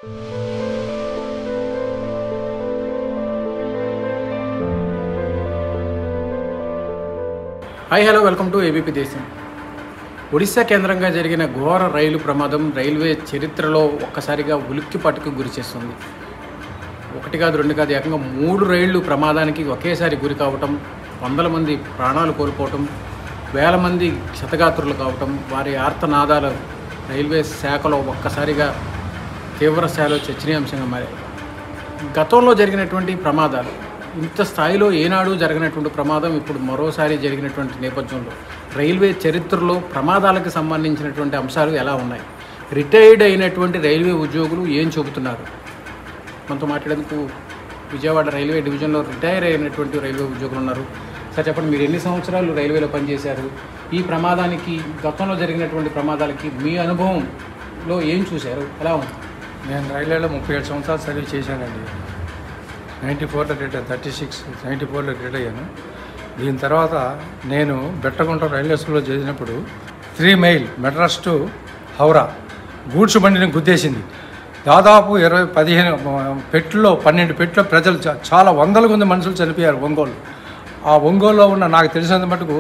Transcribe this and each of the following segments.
Hi hello welcome to ABP Desam Odisha కేంద్రంగా జరిగిన ఘోర రైలు ప్రమాదం రైల్వే చరిత్రలో ఒక్కసారిగా ఉలిక్కి పట్టుకు గురి చేస్తుంది ఒకటి కాదు రెండు కాదు ఏకంగా మూడు రైళ్లు ప్రమాదానికి ఒకేసారి గురి కావటం వందల మంది ప్రాణాలు కోల్పోవటం వేల మంది క్షతగాత్రులు కావటం వారి ఆర్తనాదాలు రైల్వే శాఖలో ఒక్కసారిగా తీవ్ర స్థాయిలో చర్చనీయాంశంగా మారాయి గతంలో జరిగినటువంటి ప్రమాదాలు ఇంత స్థాయిలో ఏనాడు జరిగినటువంటి ప్రమాదం ఇప్పుడు మరోసారి జరిగినటువంటి నేపథ్యంలో రైల్వే చరిత్రలో ప్రమాదాలకు సంబంధించినటువంటి అంశాలు ఎలా ఉన్నాయి రిటైర్డ్ అయినటువంటి రైల్వే ఉద్యోగులు ఏం చెబుతున్నారు మనతో మాట్లాడేందుకు విజయవాడ రైల్వే డివిజన్లో రిటైర్ అయినటువంటి రైల్వే ఉద్యోగులు ఉన్నారు సార్ చెప్పండి మీరు ఎన్ని సంవత్సరాలు రైల్వేలో పనిచేశారు ఈ ప్రమాదానికి గతంలో జరిగినటువంటి ప్రమాదాలకి మీ అనుభవంలో ఏం చూశారు ఎలా ఉంది నేను రైల్వేలో ముప్పై ఏడు సంవత్సరాలు సర్వీస్ చేశానండి నైంటీ ఫోర్లో రిటైర్ థర్టీ సిక్స్ నైంటీ ఫోర్లో రిటైర్ అయ్యాను దీని తర్వాత నేను బెట్టగుంట రైల్వే స్కూల్లో చేసినప్పుడు three mile Madras to Howrah goods బండిని గుద్దేసింది దాదాపు ఇరవై పదిహేను పెట్టులో పన్నెండు పెట్టులో ప్రజలు చా- చాలా వందల మంది మనుషులు చనిపోయారు ఒంగోలు ఆ ఒంగోలులో ఉన్న నాకు తెలిసినంత మటుకు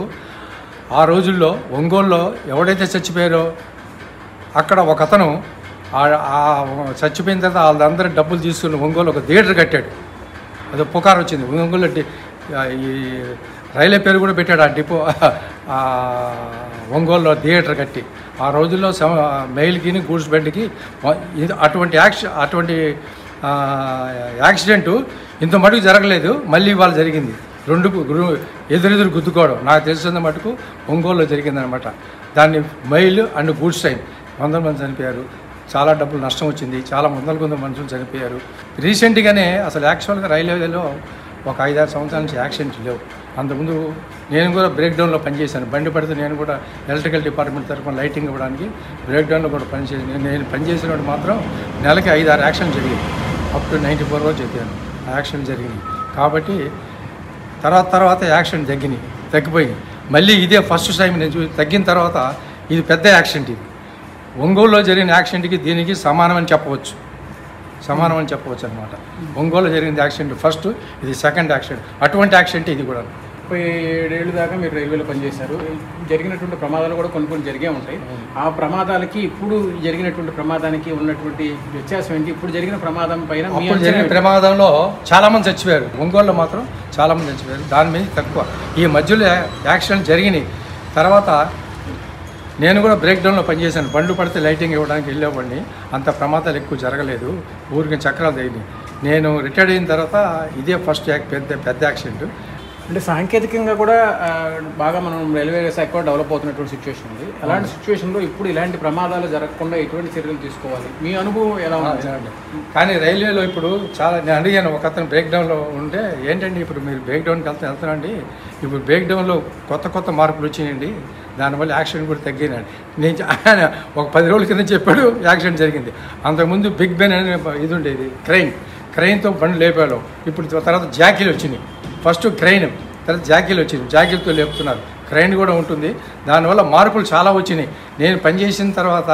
ఆ రోజుల్లో ఒంగోలులో ఎవడైతే చచ్చిపోయారో అక్కడ ఒక అతను ఆ- ఆ చచ్చిపోయిన తర్వాత వాళ్ళందరూ డబ్బులు తీసుకుని ఒంగోలు ఒక థియేటర్ కట్టాడు అది పుకారు వచ్చింది ఒంగోలు డి- ఆ, ఈ రైల్వే పేరు కూడా పెట్టాడు ఆ డిపో ఆ ఒంగోలులో థియేటర్ కట్టి ఆ రోజుల్లో సమ- మెయిల్కి గూడ్స్ బండికి వ- ఇది- అటువంటి యాక్సి అటువంటి ఆ, యాక్సిడెంటు ఇంత మటుకు జరగలేదు మళ్ళీ ఇవాళ జరిగింది రెండు గు- గురు- ఎదురెదురు గుద్దుకోవడం నాకు తెలిసిన మటుకు ఒంగోలులో జరిగిందనమాట దాన్ని మైల్ అండ్ గూడ్స్ ట్రైన్ వందల మంది చనిపోయారు చాలా డబ్బులు నష్టం వచ్చింది చాలా వందల కొంత మనుషులు చనిపోయారు రీసెంట్గానే అసలు యాక్చువల్గా రైల్వేలో ఒక ఐదారు సంవత్సరాల నుంచి యాక్సిడెంట్ లేవు అంతకుముందు నేను కూడా బ్రేక్ డౌన్లో పనిచేశాను బండి పడితే నేను కూడా ఎలక్ట్రికల్ డిపార్ట్మెంట్ తరఫున లైటింగ్ ఇవ్వడానికి బ్రేక్ డౌన్లో కూడా పనిచేసాను నేను- నేను పనిచేసినప్పుడు మాత్రం నెలకి ఐదారు యాక్సిడెంట్ జరిగింది అప్ టు నైంటీ ఫోర్ వరకు చెప్పాను యాక్సిడెంట్ జరిగింది కాబట్టి తర్వాత తర్వాత యాక్సిడెంట్ తగ్గినాయి తగ్గిపోయింది మళ్ళీ ఇదే ఫస్ట్ టైం నేను చూ తగ్గిన తర్వాత ఇది పెద్ద యాక్సిడెంట్ ఇది ఒంగోలులో జరిగిన యాక్సిడెంట్కి దీనికి సమానమని చెప్పవచ్చు సమానం అని చెప్పవచ్చు అనమాట ఒంగోలులో జరిగిన యాక్సిడెంట్ ఫస్ట్ ఇది సెకండ్ యాక్సిడెంట్ అటువంటి యాక్సిడెంట్ ఇది కూడా ముప్పై ఏడేళ్ళు దాకా మీరు రైల్వేలో పనిచేశారు జరిగినటువంటి ప్రమాదాలు కూడా కొన్ని కొన్ని జరిగే ఉంటాయి ఆ ప్రమాదాలకి ఇప్పుడు జరిగినటువంటి ప్రమాదానికి ఉన్నటువంటి వ్యత్యాసం ఏంటి ఇప్పుడు జరిగిన ప్రమాదం పైన మీ అప్పుడు అంచనా జరిగిన ఏంటి? ప్రమాదంలో చాలామంది చచ్చిపోయారు ఒంగోలులో మాత్రం చాలామంది చచ్చిపోయారు దాని మీద తక్కువ ఈ మధ్యలో యాక్సిడెంట్ జరిగినాయి తర్వాత నేను కూడా బ్రేక్ డౌన్లో పనిచేశాను బండ్లు పడితే లైటింగ్ ఇవ్వడానికి వెళ్ళేవాడిని అంత ప్రమాదాలు ఎక్కువ జరగలేదు ఊరికి చక్రాలు తగినాయి నేను రిటైర్డ్ అయిన తర్వాత ఇదే ఫస్ట్ యాక్ పెద్ద పెద్ద యాక్సిడెంట్ అంటే సాంకేతికంగా కూడా ఆ, బాగా మనం రైల్వే శాఖ కూడా డెవలప్ అవుతున్నటువంటి సిచ్యువేషన్ ఉంది అలాంటి సిచ్యువేషన్లో ఇప్పుడు ఇలాంటి ప్రమాదాలు జరగకుండా ఎటువంటి చర్యలు తీసుకోవాలి మీ అనుభవం ఎలా ఉంది జరగండి. కానీ రైల్వేలో ఇప్పుడు చాలా నేను అడిగాను ఒక అతను బ్రేక్ డౌన్లో ఉంటే ఏంటండి ఇప్పుడు మీరు బ్రేక్ డౌన్కి వెళ్తే వెళ్తానండి ఇప్పుడు బ్రేక్ డౌన్లో కొత్త కొత్త మార్పులు వచ్చినాయండి దానివల్ల యాక్సిడెంట్ కూడా తగ్గినాడు నేను చె- ఆయన ఒక పది రోజుల కింద చెప్పాడు యాక్సిడెంట్ జరిగింది అంతకుముందు బిగ్ బెన్ అనే ఇది ఉండేది క్రైన్ క్రైన్తో బండ్లు లేపాడు ఇప్పుడు తర్వాత జాకీలు వచ్చినాయి ఫస్ట్ క్రైన్ తర్వాత జాకీలు వచ్చింది జాకీలతో లేపుతున్నారు క్రైన్ కూడా ఉంటుంది దానివల్ల మార్పులు చాలా వచ్చినాయి నేను పనిచేసిన తర్వాత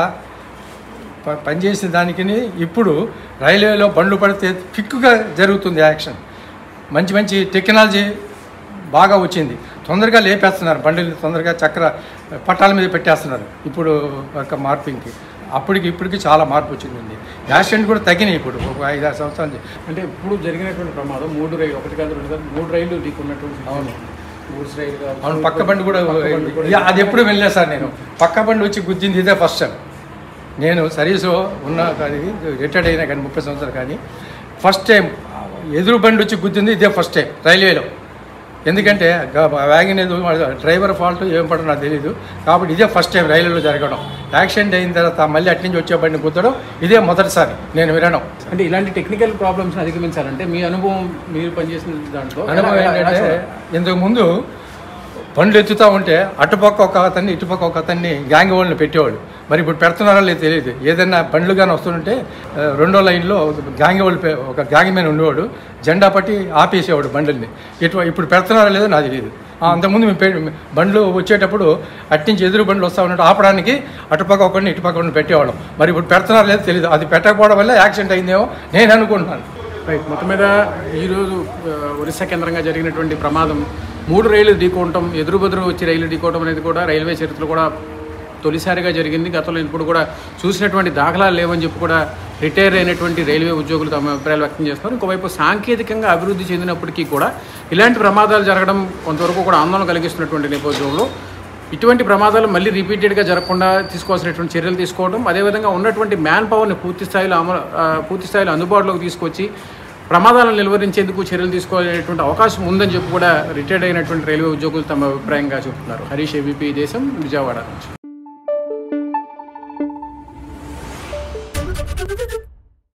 ప- పనిచేసిన దానికి ఇప్పుడు రైల్వేలో బండ్లు పడితే క్విక్గా జరుగుతుంది యాక్షన్ మంచి మంచి టెక్నాలజీ బాగా వచ్చింది తొందరగా లేపేస్తున్నారు బండిని తొందరగా చక్ర పట్టాల మీద పెట్టేస్తున్నారు ఇప్పుడు ఒక మార్పింగ్కి అప్పటికి ఇప్పటికి చాలా మార్పు వచ్చిందండి యాక్సిడెంట్ కూడా తగ్గినాయి ఇప్పుడు ఒక ఐదారు సంవత్సరాల నుంచి అంటే ఇప్పుడు జరిగినటువంటి ప్రమాదం మూడు రైలు ఒకటి కాదు రెండు కాదు మూడు రైళ్లు నీకు ఉన్నటువంటి అవును. గూడ్స్ రైలు కావచ్చు. అవును పక్క బండి కూడా పక్క బండి కూడా యా, అది ఎప్పుడు వెళ్ళలేదు సార్ నేను పక్క బండి వచ్చి గుద్దింది ఇదే ఫస్ట్ టైం నేను సర్వీస్లో ఉన్న కానీ రిటైర్డ్ అయినా కానీ ముప్పై సంవత్సరాలు కానీ ఫస్ట్ టైం ఎదురు బండి వచ్చి గుద్దింది ఇదే ఫస్ట్ టైం రైల్వేలో ఎందుకంటే గ- వ్యాగన్ ఏదో డ్రైవర్ ఫాల్ట్ ఏం పడో నాకు తెలియదు కాబట్టి ఇదే ఫస్ట్ టైం రైలులో జరగడం యాక్సిడెంట్ అయిన తర్వాత మళ్ళీ అటు నుంచి వచ్చే బండి గుద్దడం ఇదే మొదటిసారి నేను వినడం అంటే ఇలాంటి టెక్నికల్ ప్రాబ్లమ్స్ అధిగమించాలంటే మీ అనుభవం మీరు పనిచేసిన దాంట్లో అనుభవం ఎలా- ఎలా- ఎలా ఏంటంటే చూడాలి? ఇంతకు ముందు బండ్లు ఎత్తుతూ ఉంటే అటుపక్క ఒక అతన్ని ఇటుపక్క ఒక అతన్ని గ్యాంగ్ వాళ్ళని పెట్టేవాళ్ళు మరి ఇప్పుడు పెడుతున్నారో లేదు తెలియదు ఏదైనా బండ్లు కానీ వస్తుంటే ఆ, రెండో లైన్లో గ్యాంగ్ వాళ్ళు పె- ఒక గ్యాంగ్ మీద ఉండేవాడు జెండా పట్టి ఆపేసేవాడు బండ్లని ఇటు ఇప్పుడు పెడుతున్నారో లేదో నాకు తెలియదు ఆ, అంతకుముందు మేము పె- బండ్లు వచ్చేటప్పుడు అట్టించి ఎదురు బండ్లు వస్తా ఉన్నట్టు ఆపడానికి అటుపక్క ఒకరిని ఇటుపక్క ఒకరిని పెట్టేవాళ్ళం మరి ఇప్పుడు పెడుతున్నారో లేదో తెలియదు అది పెట్టకపోవడం వల్ల యాక్సిడెంట్ అయిందేమో నేను అనుకుంటున్నాను రైట్ మొత్తం మీద ఈరోజు ఆ, ఒరిస్సా కేంద్రంగా జరిగినటువంటి ప్రమాదం మూడు రైళ్లు ఢీకోవటం ఎదురు బెదురు వచ్చి రైలు ఢీకోవటం అనేది కూడా రైల్వే చరిత్రలో కూడా తొలిసారిగా జరిగింది గతంలో ఇప్పుడు కూడా చూసినటువంటి దాఖలాలు లేవని చెప్పి కూడా రిటైర్ అయినటువంటి రైల్వే ఉద్యోగులు తమ అభిప్రాయాలు వ్యక్తం చేస్తున్నారు ఇంకోవైపు సాంకేతికంగా అభివృద్ధి చెందినప్పటికీ కూడా ఇలాంటి ప్రమాదాలు జరగడం కొంతవరకు కూడా ఆందోళన కలిగిస్తున్నటువంటి నేపథ్యంలో ఇటువంటి ప్రమాదాలు మళ్ళీ రిపీటెడ్గా జరగకుండా తీసుకోవాల్సినటువంటి చర్యలు తీసుకోవడం అదేవిధంగా ఉన్నటువంటి మ్యాన్ పవర్ని పూర్తి స్థాయిలో అమలు ఆ, పూర్తి స్థాయిలో అందుబాటులోకి తీసుకొచ్చి ప్రమాదాలను నిలువరించేందుకు చర్యలు తీసుకోవాలనేటువంటి అవకాశం ఉందని చెప్పి కూడా రిటైర్డ్ అయినటువంటి రైల్వే ఉద్యోగులు తమ అభిప్రాయంగా చెబుతున్నారు హరీష్ ఏబీపీ దేశం విజయవాడ నుంచి